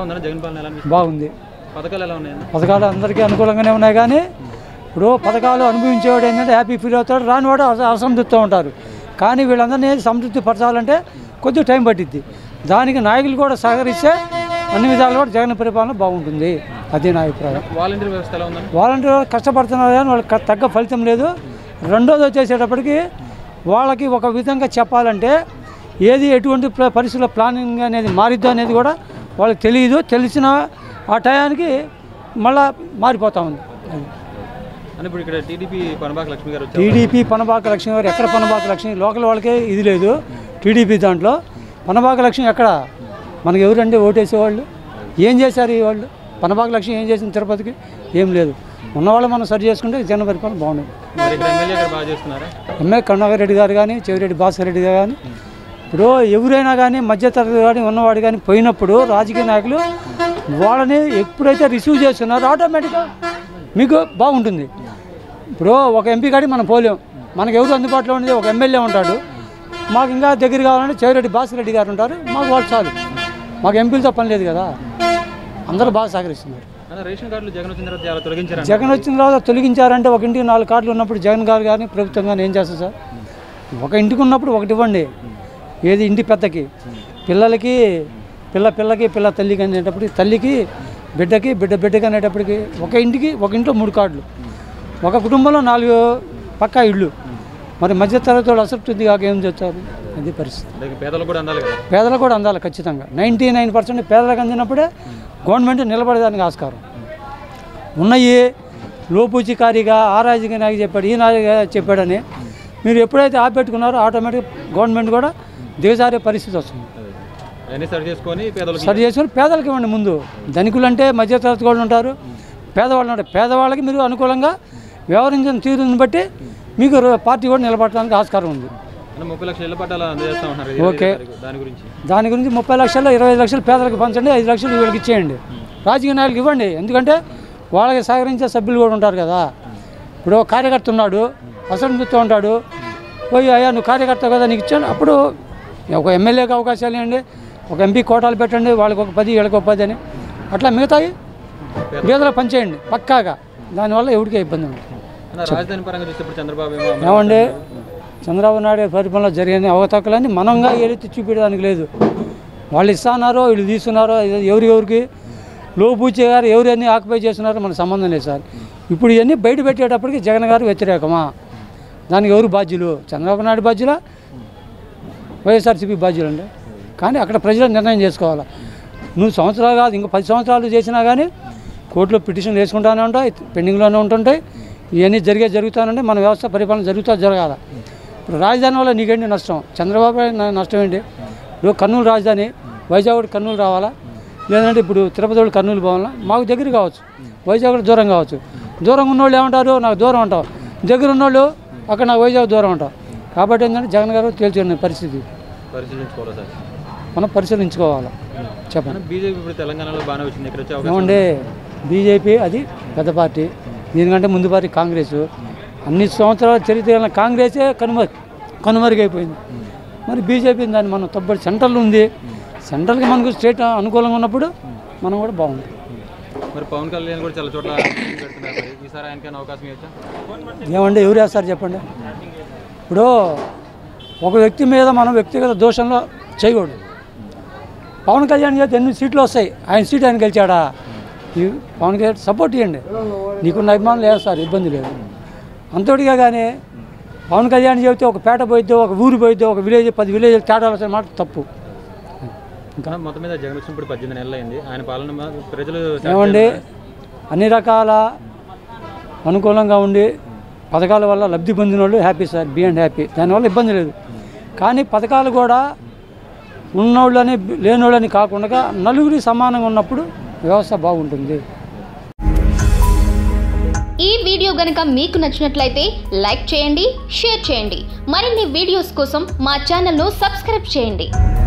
ఉందన్న జగన్ పాలన ఎలా అనిపిస్తుంది బాగుంది పథకాలు ఎలా ఉన్నాయన్న పథకాలు అందరికీ అనుకూలంగానే ఉన్నాయి కానీ ఇప్పుడు పథకాలు అనుభవించేవాడు ఏంటంటే హ్యాపీ ఫీల్ అవుతాడు రానివాడు అస- అసంతృప్తితో ఉంటారు కానీ వీళ్ళందరినీ సంతృప్తి పరచాలంటే కొద్దిగా టైం పట్టిద్ది దానికి నాయకులు కూడా సహకరిస్తే అన్ని విధాలు కూడా జగన్ పరిపాలన బాగుంటుంది అదే నా అభిప్రాయం వాలంటీర్ వ్యవస్థ ఎలా ఉందన్న వాలంటీర్ వాళ్ళు కష్టపడుతున్నారు కానీ వాళ్ళకి క- తగ్గ ఫలితం లేదు రెండోది వచ్చేసేటప్పటికి వాళ్ళకి ఒక విధంగా చెప్పాలంటే ఏది ఎటువంటి ప్ర- పరిస్థితుల్లో ప్లానింగ్ అనేది మారిద్దో అనేది కూడా వాళ్ళకి తెలియదు తెలిసిన ఆ టయానికి మళ్ళా మారిపోతా ఉంది అది. అని ఇప్పుడు ఇక్కడ టీడీపీ పనబాక లక్ష్మి గారు వచ్చారు టీడీపీ పనబాక లక్ష్మి గారు ఎక్కడ పనబాక లక్ష్మి లోకల్ వాళ్ళకే ఇది లేదు టీడీపీ దాంట్లో పనబాక లక్ష్మి ఎక్కడ మనకి ఎవరండి ఓటేసేవాళ్ళు ఏం చేశారు ఈ వాళ్ళు పనబాక లక్ష్మి ఏం చేసింది తిరుపతికి ఏం లేదు ఉన్నవాళ్ళు మనం సరి చేసుకుంటే జన పరిపాలన బాగుండేది మరి ఇక్కడ ఎమ్మెల్యే గారు బాగా చేస్తున్నారా ఎంఏ కరుణాకర్ రెడ్డి గారు కానీ చెవిరెడ్డి భాస్కర్ రెడ్డి గారు కానీ ఇప్పుడు ఎవరైనా కానీ మధ్యతరగతి కానీ ఉన్నవాడు కానీ పోయినప్పుడు రాజకీయ నాయకులు వాళ్ళని ఎప్పుడైతే రిసీవ్ చేస్తున్నారో ఆటోమేటిక్గా మీకు బాగుంటుంది ఇప్పుడు ఒక ఎంపీ కాడి మనం పోలేం మనకు ఎవరు అందుబాటులో ఉండేది ఒక ఎమ్మెల్యే ఉంటాడు మాకు ఇంకా దగ్గర కావాలంటే చెవిరెడ్డి భాస్కర్ రెడ్డి గారు ఉంటారు మాకు వాళ్ళు చాలు మాకు ఎంపీలతో పని లేదు కదా అందరూ బాగా సహకరిస్తున్నారు అన్న రేషన్ కార్డులు జగన్ వచ్చిన తర్వాత చాలా తొలగించారు జగన్ వచ్చిన తర్వాత తొలగించారంటే ఒక ఇంటికి నాలుగు కార్డులు ఉన్నప్పుడు జగన్ గారు కానీ ప్రభుత్వం కానీ ఏం చేస్తారు సార్ ఒక ఇంటికి ఉన్నప్పుడు ఒకటి ఇవ్వండి ఏది ఇంటి పెద్దకి పిల్లలకి పిల్ల పిల్లకి పిల్ల తల్లికి అనేటప్పటికి తల్లికి బిడ్డకి బిడ్డ బిడ్డకి అనేటప్పటికి ఒక ఇంటికి ఒక ఇంట్లో మూడు కార్డులు ఒక కుటుంబంలో నాలుగు పక్కా ఇళ్ళు మరి మధ్యతరగతి వాళ్ళు అసెప్తుంది కాక ఏం చేస్తారు అది పరిస్థితి అంటే పేదలకు కూడా అందాలి కదా పేదలకు కూడా అందాలి ఖచ్చితంగా నైంటీ నైన్ పర్సెంట్ పేదలకు అందినప్పుడే గవర్నమెంట్ నిలబడేదానికి ఆస్కారం ఉన్నాయి లోపూచికారిగా ఆ రాజకీయ నాయకు చెప్పాడు ఈ నాయకు చెప్పాడని మీరు ఎప్పుడైతే ఆపెట్టుకున్నారో ఆటోమేటిక్ గవర్నమెంట్ కూడా దిగజారే పరిస్థితి వస్తుంది అవన్నీ సరి చేసుకొని పేదలకు సరి చేసుకొని పేదలకు ఇవ్వండి ముందు ధనికులు అంటే మధ్యతరగతి వాళ్ళు ఉంటారు పేదవాళ్ళు ఉంటారు పేదవాళ్ళకి మీరు అనుకూలంగా వ్యవహరించిన తీరుని బట్టి మీకు ర- పార్టీ కూడా నిలబడడానికి ఆస్కారం ఉంది అన్న ముప్పై లక్షల ఇళ్ల పట్టాలు అందజేస్తా ఉన్నారు ఓకే. ఇరవై తారీఖు. దాని గురించి దాని గురించి ముప్పై లక్షలు ఇరవై ఐదు లక్షలు పేదలకు పంచండి ఐదు లక్షలు వీళ్ళకి ఇచ్చేయండి రాజకీయ నాయకులకు ఇవ్వండి ఎందుకంటే వాళ్ళకి సహకరించే సభ్యులు కూడా ఉంటారు కదా ఇప్పుడు ఒక కార్యకర్త ఉన్నాడు అసంతృప్తితో ఉంటాడు పోయి అయ్యా నువ్వు కార్యకర్త కదా నీకు ఇచ్చాను అప్పుడు ఒక ఎమ్మెల్యేకి అవకాశాలు ఇవ్వండి ఒక ఎంపీ కోటాలు పెట్టండి వాళ్ళకి ఒక పది వీళ్ళకి ఒక పది అని అట్లా మిగతాయి పేదలకు పంచేయండి పక్కాగా దానివల్ల ఎవరికీ ఇబ్బంది ఉండదు అన్న రాజధాని పరంగా చూస్తే ఇప్పుడు చంద్రబాబు ఏమో ఏమండి చంద్రబాబు నాయుడు గారి పరిపాలనలో జరిగిన అవకతవకలన్నీ మనంగా ఏదైతే చూపించడానికి లేదు వాళ్ళు ఇస్తున్నారో వీళ్ళు తీసుకున్నారో ఇది ఎవరి ఎవరికి లోపూచే గారు ఎవరన్నీ ఆక్యుపై చేస్తున్నారో మనకు సంబంధం లేదు సార్ ఇప్పుడు ఇవన్నీ బయట పెట్టేటప్పటికి జగన్ గారు వ్యతిరేకమా దానికి ఎవరు బాధ్యులు చంద్రబాబు నాయుడు బాధ్యులా వైఎస్ఆర్సీపీ బాధ్యులు అండి కానీ అక్కడ ప్రజలు నిర్ణయం చేసుకోవాలి నువ్వు సంవత్సరాలు కాదు ఇంకా పది సంవత్సరాలు చేసినా కానీ కోర్టులో పిటిషన్ వేసుకుంటానే ఉంటాయి పెండింగ్లోనే ఉంటుంటాయి ఇవన్నీ జరిగే జరుగుతానంటే మన వ్యవస్థ పరిపాలన జరుగుతా జరగాల ఇప్పుడు రాజధాని వల్ల నీకేంటి నష్టం చంద్రబాబు నాయుడు నా- నష్టం ఏంటి ఇప్పుడు కర్నూలు రాజధాని వైజాగ్ కూడా కర్నూలు రావాలా లేదంటే ఇప్పుడు తిరుపతి వాళ్ళు కర్నూలు పోవాలా మాకు దగ్గర కావచ్చు వైజాగ్ కూడా దూరం కావచ్చు దూరం ఉన్నోళ్ళు ఏమంటారు నాకు దూరం అంటావు దగ్గర ఉన్నోళ్ళు అక్కడ నాకు వైజాగ్ దూరం అంటావు కాబట్టి ఏంటంటే జగన్ గారు తేల్చుకునే పరిస్థితి పరిశీలించుకోవాలి సార్ మనం పరిశీలించుకోవాలి చెప్పండి అన్న బీజేపీ ఇప్పుడు తెలంగాణలో బాగానే వచ్చింది ఇక్కడ వచ్చే అవకాశం ఏమంటే బీజేపీ అది పెద్ద పార్టీ దీనికంటే ముందు పార్టీ కాంగ్రెస్ అన్ని సంవత్సరాల చరిత్ర కలిగిన కాంగ్రెసే కనుమరు కనుమరుగైపోయింది మరి బీజేపీ దాన్ని మనం తప్పటి సెంట్రల్ ఉంది సెంట్రల్కి మనకు స్టేట్ అనుకూలంగా ఉన్నప్పుడు మనం కూడా బాగుంటుంది మరి పవన్ కళ్యాణ్ కూడా చాలా చోట్ల మీటింగ్ పెడుతున్నారు మరి ఈసారి ఆయనకైనా అవకాశం ఇవ్వచ్చా ఏమంటే ఎవరు వేస్తారు చెప్పండి ఇప్పుడు ఒక వ్యక్తి మీద మనం వ్యక్తిగత దోషంలో చేయకూడదు పవన్ కళ్యాణ్ చేస్తే ఎన్ని సీట్లు వస్తాయి ఆయన సీట్ ఆయన గెలిచాడా ఈ పవన్ కళ్యాణ్ సపోర్ట్ ఇవ్వండి నీకున్న అభిమానులు వేస్తారు ఇబ్బంది లేదు అంతటిగా కానీ పవన్ కళ్యాణ్ చెబితే ఒక పేట పోయిద్దో ఒక ఊరు పోయిద్దో ఒక విలేజ్ పది విలేజ్ తేడా వస్తే మాట తప్పు ఇంకా మొత్తం మీద జగన్ వచ్చినప్పుడు పద్దెనిమిది నెలలు అయింది ఆయన పాలన మా- ప్రజలు ఏమండి అన్ని రకాల అనుకూలంగా ఉండి పథకాల వల్ల లబ్ధి పొందిన వాళ్ళు happy sir be and happy దానివల్ల ఇబ్బంది లేదు కానీ పథకాలు కూడా ఉన్నోళ్ళని లేనోళ్ళని కాకుండా నలుగురి సమానంగా ఉన్నప్పుడు వ్యవస్థ బాగుంటుంది ఈ వీడియో గనుక మీకు నచ్చినట్లయితే లైక్ చేయండి షేర్ చేయండి మరిన్ని వీడియోస్ కోసం మా ఛానల్ను సబ్స్క్రైబ్ చేయండి